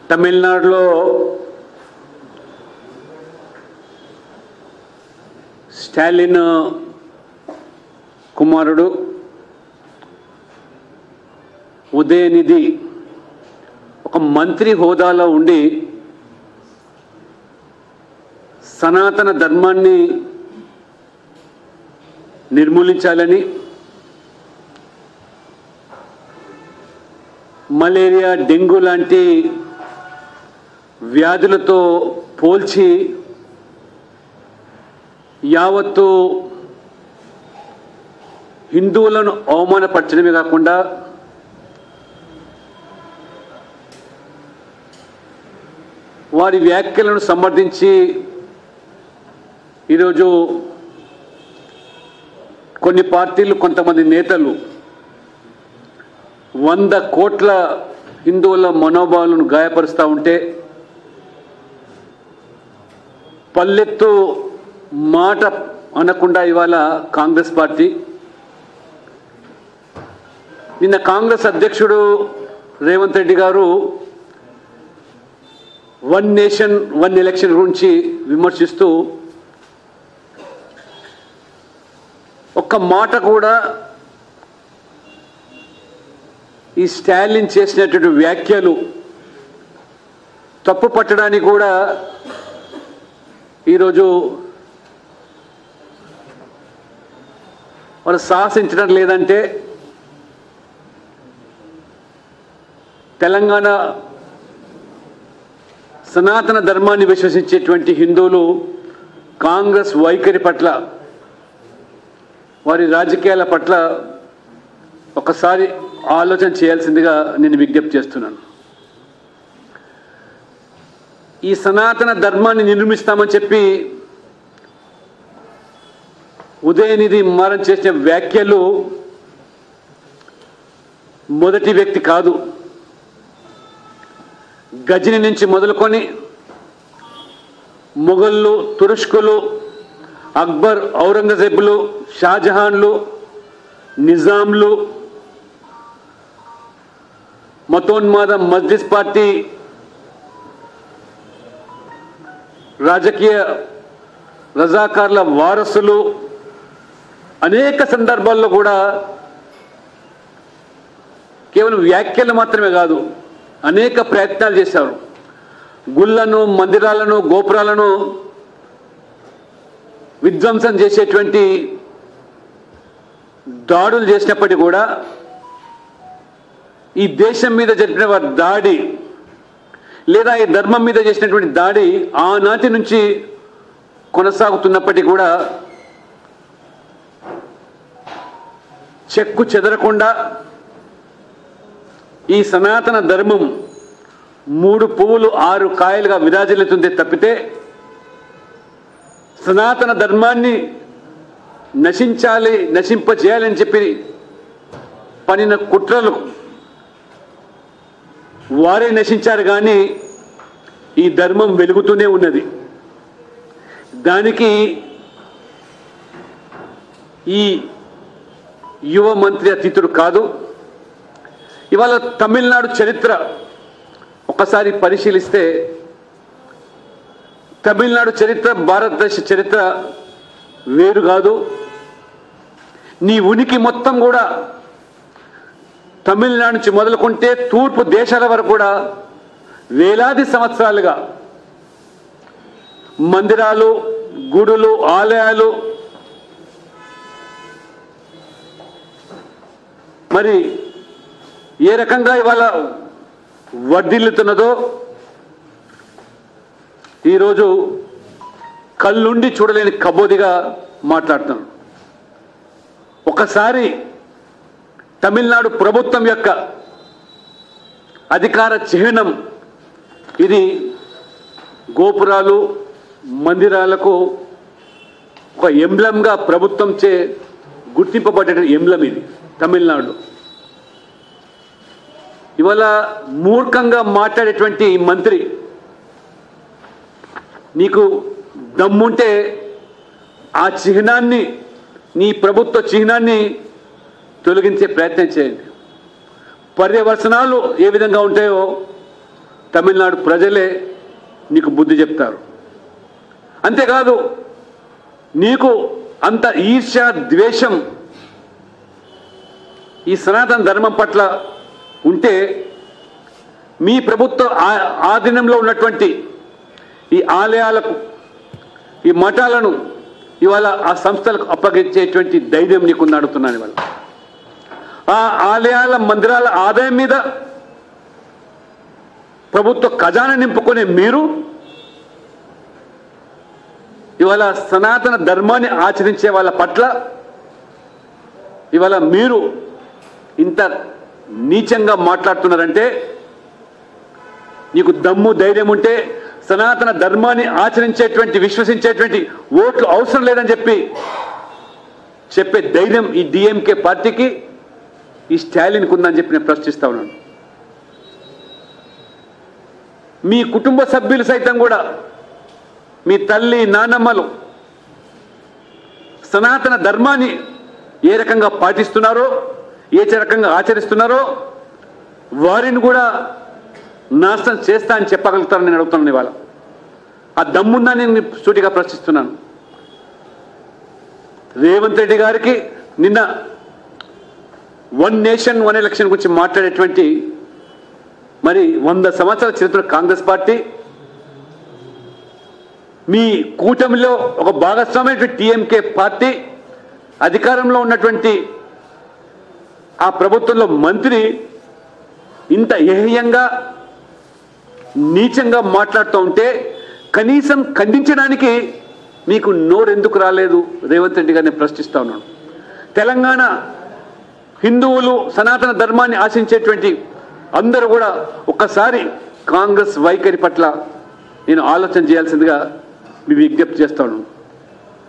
తమిళనాడులో స్టాలిన్ కుమారుడు ఉదయనిధి ఒక మంత్రి హోదాలో ఉండి సనాతన ధర్మాన్ని నిర్మూలించాలని మలేరియా డెంగ్యూ లాంటి వ్యాధులతో పోల్చి యావత్తు హిందువులను అవమానపరచడమే కాకుండా వారి వ్యాఖ్యలను సమర్థించి ఈరోజు కొన్ని పార్టీలు కొంతమంది నేతలు వంద కోట్ల హిందువుల మనోభావాలను గాయపరుస్తూ ఉంటే పల్లెత్తు మాట అనకుండా ఇవాళ కాంగ్రెస్ పార్టీ నిన్న కాంగ్రెస్ అధ్యక్షుడు రేవంత్ రెడ్డి గారు వన్ నేషన్ వన్ ఎలక్షన్ గురించి విమర్శిస్తూ ఒక్క మాట కూడా ఈ స్టాలిన్ చేసినటువంటి వ్యాఖ్యలు తప్పు పట్టడానికి కూడా ఈరోజు వాళ్ళు సాహసించడం లేదంటే తెలంగాణ సనాతన ధర్మాన్ని విశ్వసించేటువంటి హిందువులు కాంగ్రెస్ వైఖరి పట్ల వారి రాజకీయాల పట్ల ఒకసారి ఆలోచన చేయాల్సిందిగా నేను విజ్ఞప్తి చేస్తున్నాను ఈ సనాతన ధర్మాన్ని నిర్మిస్తామని చెప్పి ఉదయనిధి మారం చేసిన వ్యాఖ్యలు మొదటి వ్యక్తి కాదు గజని నుంచి మొదలుకొని మొఘళ్ళు తురుష్కులు అక్బర్ ఔరంగజేబులు షాజహాన్లు నిజాంలు మతోన్మాద మజ్లిస్ పార్టీ రాజకీయ రజాకార్ల వారసులు అనేక సందర్భాల్లో కూడా కేవలం వ్యాఖ్యలు మాత్రమే కాదు అనేక ప్రయత్నాలు చేశారు గుళ్ళను మందిరాలను గోపురాలను విధ్వంసం చేసేటువంటి దాడులు చేసినప్పటికీ కూడా ఈ దేశం మీద జరిపిన వారి దాడి లేదా ఈ ధర్మం మీద చేసినటువంటి దాడి ఆనాటి నుంచి కొనసాగుతున్నప్పటికీ కూడా చెక్కు చెదరకుండా ఈ సనాతన ధర్మం మూడు పువ్వులు ఆరు కాయలుగా విరాజిల్లుతుంది తప్పితే సనాతన ధర్మాన్ని నశించాలి నశింపజేయాలని చెప్పి పనిన కుట్రలు వారే నశించారు కానీ ఈ ధర్మం వెలుగుతూనే ఉన్నది దానికి ఈ యువ మంత్రి అతిథుడు కాదు ఇవాళ తమిళనాడు చరిత్ర ఒకసారి పరిశీలిస్తే తమిళనాడు చరిత్ర భారతదేశ చరిత్ర వేరు కాదు నీ ఉనికి మొత్తం కూడా తమిళనాడు నుంచి మొదలుకుంటే తూర్పు దేశాల వరకు కూడా వేలాది సంవత్సరాలుగా మందిరాలు గుడులు ఆలయాలు మరి ఏ రకంగా ఇవాళ వర్ధిల్లుతున్నదో ఈరోజు కళ్ళుండి చూడలేని కబోదిగా మాట్లాడుతున్నాను ఒకసారి తమిళనాడు ప్రభుత్వం యొక్క అధికార చిహ్నం ఇది గోపురాలు మందిరాలకు ఒక ఎంబ్లంగా ప్రభుత్వం చే గుర్తింపబడ్డ ఎంబ్లం ఇది తమిళనాడు ఇవాళ మూర్ఖంగా మాట్లాడేటువంటి ఈ మంత్రి నీకు దమ్ముంటే ఆ చిహ్నాన్ని నీ ప్రభుత్వ చిహ్నాన్ని తొలగించే ప్రయత్నం చేయండి పర్యవసనాలు ఏ విధంగా ఉంటాయో తమిళనాడు ప్రజలే నీకు బుద్ధి చెప్తారు అంతేకాదు నీకు అంత ఈర్ష్య ద్వేషం ఈ సనాతన ధర్మం పట్ల ఉంటే మీ ప్రభుత్వ ఆ- ఆధీనంలో ఉన్నటువంటి ఈ ఆలయాలకు ఈ మఠాలను ఇవాళ ఆ సంస్థలకు అప్పగించేటువంటి ధైర్యం నీకుంది అడుగుతున్నాను ఇవాళ ఆ ఆలయాల మందిరాల ఆదాయం మీద ప్రభుత్వ ఖజానా నింపుకునే మీరు ఇవాళ సనాతన ధర్మాన్ని ఆచరించే వాళ్ళ పట్ల ఇవాళ మీరు ఇంత నీచంగా మాట్లాడుతున్నారంటే నీకు దమ్ము ధైర్యం ఉంటే సనాతన ధర్మాన్ని ఆచరించేటువంటి విశ్వసించేటువంటి ఓట్లు అవసరం లేదని చెప్పి చెప్పే ధైర్యం ఈ డిఎంకే పార్టీకి ఈ స్టాలిన్కి ఉందని చెప్పి నేను ప్రశ్నిస్తా ఉన్నాను మీ కుటుంబ సభ్యులు సైతం కూడా మీ తల్లి నానమ్మలు సనాతన ధర్మాన్ని ఏ రకంగా పాటిస్తున్నారో ఏ రకంగా ఆచరిస్తున్నారో వారిని కూడా నాశనం చేస్తా అని చెప్పగలుగుతారని నేను అడుగుతున్నాను ఇవాళ ఆ దమ్మున్నా నేను సూటిగా ప్రశ్నిస్తున్నాను రేవంత్ రెడ్డి గారికి నిన్న వన్ నేషన్ వన్ ఎలక్షన్ గురించి మాట్లాడేటువంటి మరి వంద సంవత్సరాల చరిత్ర కాంగ్రెస్ పార్టీ మీ కూటమిలో ఒక భాగస్వామైనటువంటి టీఎంకే పార్టీ అధికారంలో ఉన్నటువంటి ఆ ప్రభుత్వంలో మంత్రి ఇంత ఏహ్యంగా నీచంగా మాట్లాడుతూ ఉంటే కనీసం ఖండించడానికి మీకు నోరెందుకు రాలేదు రేవంత్ రెడ్డి గారిని ప్రశ్నిస్తా ఉన్నాను తెలంగాణ హిందువులు సనాతన ధర్మాన్ని ఆశించేటువంటి అందరూ కూడా ఒక్కసారి కాంగ్రెస్ వైఖరి పట్ల నేను ఆలోచన చేయాల్సిందిగా మీ విజ్ఞప్తి చేస్తా ఉన్నాను